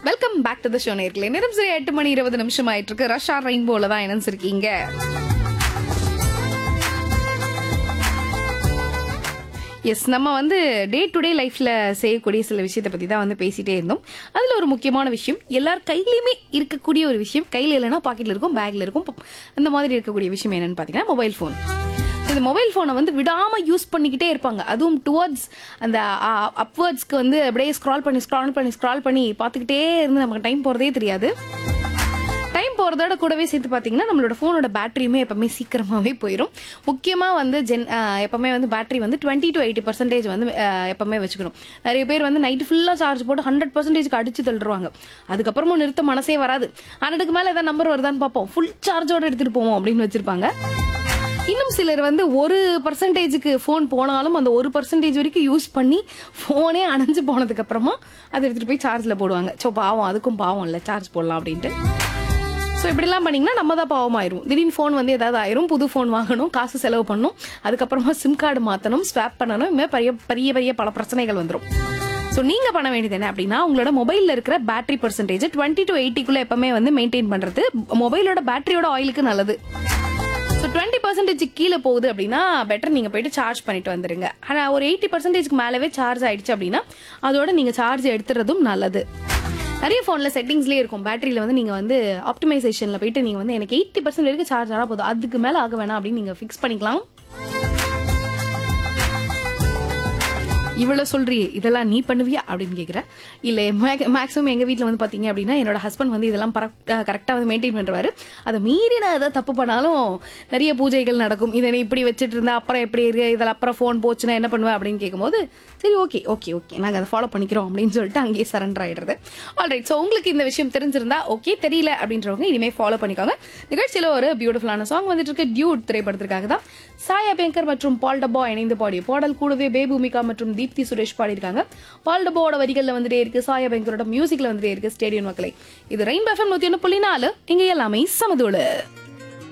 welcome back to the show நேர்களே நேரம் சரி எட்டு மணி இருபது நிமிஷம் ஆயிட்டு இருக்கு ரஷ்யா ரெயின்போல தான் இணைஞ்சிருக்கீங்க எஸ் நம்ம வந்து டே டு டே லைஃப்ல செய்யக்கூடிய சில விஷயத்தை பத்தி தான் வந்து பேசிட்டே இருந்தோம் அதுல ஒரு முக்கியமான விஷயம் எல்லார் கையிலயுமே இருக்கக்கூடிய ஒரு விஷயம் கையில இல்லைன்னா பாக்கெட்ல இருக்கும் பேக்ல இருக்கும் ப- அந்த மாதிரி இருக்கக்கூடிய விஷயம் என்னன்னு பாத்தீங்கன்னா மொபைல் ஃபோன் இந்த மொபைல் ஃபோனை வந்து விடாம யூஸ் பண்ணிக்கிட்டே இருப்பாங்க அதுவும் டுவர்ட்ஸ் அந்த அப்வர்ட்ஸ்க்கு வந்து அப்படியே ஸ்க்ரால் பண்ணி ஸ்க்ரால் பண்ணி ஸ்க்ரால் பண்ணி பார்த்துக்கிட்டே இருந்து நமக்கு டைம் போறதே தெரியாது டைம் போகிறதோட கூடவே சேர்த்து பார்த்தீங்கன்னா நம்மளோட ஃபோனோட பேட்டரியுமே எப்பவுமே சீக்கிரமாகவே போயிடும் முக்கியமாக வந்து ஜென் ஆஹ் எப்பவுமே வந்து பேட்டரி வந்து டுவெண்ட்டி டு எயிட்டி பர்சன்டேஜ் வந்து ஆஹ் எப்பவுமே வச்சுக்கணும் நிறைய பேர் வந்து நைட்டு ஃபுல்லாக சார்ஜ் போட்டு ஹண்ட்ரட் பர்சன்டேஜ்க்கு அடிச்சு தள்ளுருவாங்க அதுக்கப்புறமும் நிறுத்த மனசே வராது ஹண்ட்ரடுக்கு மேலே ஏதாவது நம்பர் வருதான்னு பார்ப்போம் ஃபுல் சார்ஜோட எடுத்துகிட்டு போவோம் அப்படின்னு வச்சிருப்பாங்க இன்னும் சிலர் வந்து ஒரு பர்சன்டேஜுக்கு ஃபோன் போனாலும் அந்த ஒரு பர்சன்டேஜ் வரைக்கும் யூஸ் பண்ணி ஃபோனே அணைஞ்சு போனதுக்கு அப்புறமா அதை எடுத்துட்டு போய் சார்ஜில் போடுவாங்க ஸோ பாவம் அதுக்கும் பாவம் இல்லை சார்ஜ் போடலாம் அப்படின்ட்டு ஸோ இப்படிலாம் பண்ணிங்கன்னா நம்ம தான் பாவமாயிரும் திடீர்னு ஃபோன் வந்து ஏதாவது ஆயிரும் புது ஃபோன் வாங்கணும் காசு செலவு பண்ணணும் அதுக்கப்புறமா சிம் கார்டு மாற்றணும் ஸ்வாப் பண்ணணும் இதுமாதிரி பெரிய பெரிய பெரிய பல பிரச்சனைகள் வந்துடும் ஸோ நீங்கள் பண்ண வேண்டியது என்ன அப்படின்னா உங்களோட மொபைலில் இருக்கிற பேட்டரி பர்சன்டேஜ் டுவெண்ட்டி டு எயிட்டிக்குள்ளே எப்பவுமே வந்து மெயின்டைன் பண்ணுறது மொபைலோட பேட்டரியோட ஆயிலுக்கு நல்லது ஸோ டுவெண்ட்டி பர்சன்டேஜ் கீழே போகுது அப்படின்னா பெட்டர் நீங்கள் போயிட்டு சார்ஜ் பண்ணிட்டு வந்துருங்க ஆனால் ஒரு எயிட்டி பர்சன்டேஜ்க்கு மேலவே சார்ஜ் ஆயிடுச்சு அப்படின்னா அதோட நீங்கள் சார்ஜ் எடுத்துறதும் நல்லது நிறைய ஃபோனில் செட்டிங்ஸ்லேயே இருக்கும் பேட்டரியில் வந்து நீங்கள் வந்து ஆப்டிமைசேஷனில் போயிட்டு நீங்கள் வந்து எனக்கு எயிட்டி பர்சன்ட் வரைக்கும் சார்ஜ் ஆனால் போதும் அதுக்கு மேலே ஆக வேணாம் அப்படின்னு நீங்கள் ஃபிக்ஸ் பண்ணிக்கலாம் இவ்வளோ சொல்றியே இதெல்லாம் நீ பண்ணுவியா அப்படின்னு கேட்குறேன் இல்லை மேக்ஸிமம் எங்கள் வீட்டில் வந்து பார்த்தீங்க அப்படின்னா என்னோட ஹஸ்பண்ட் வந்து இதெல்லாம் கரெக்டாக வந்து மெயின்டைன் பண்ணுவார் அதை மீறி நான் எதாவது தப்பு பண்ணாலும் நிறைய பூஜைகள் நடக்கும் இதை நீ இப்படி வச்சுட்டு இருந்தா அப்புறம் எப்படி இருக்கு இதில் அப்புறம் ஃபோன் போச்சுன்னா என்ன பண்ணுவேன் அப்படின்னு கேட்கும்போது சரி ஓகே ஓகே ஓகே நாங்கள் அதை ஃபாலோ பண்ணிக்கிறோம் அப்படின்னு சொல்லிட்டு அங்கேயே சரண்டர் ஆயிடுறது ஆல்ரைட் ஸோ உங்களுக்கு இந்த விஷயம் தெரிஞ்சிருந்தா ஓகே தெரியல அப்படின்றவங்க இனிமேல் ஃபாலோ பண்ணிக்கோங்க நிகழ்ச்சியில் ஒரு பியூட்டிஃபுல்லான சாங் வந்துட்டு இருக்கு டியூட் திரைப்படத்திற்காக தான் சாயா பேங்கர் மற்றும் பால் டப்பா இணைந்து பாடிய பாடல் கூடவே பேபூமிகா மற்றும் தீப்தி சுரேஷ் பாடியிருக்காங்க பால் டப்பாவோட வரிகளில் வந்துட்டே இருக்கு சாயா பேங்கரோட மியூசிக்ல வந்துட்டே இருக்கு ஸ்டேடியம் மக்களை இது ரெயின் எஃப்எம் நூத்தி ஒன்று புள்ளி நாலு இங்க எல்லாமே சமதோடு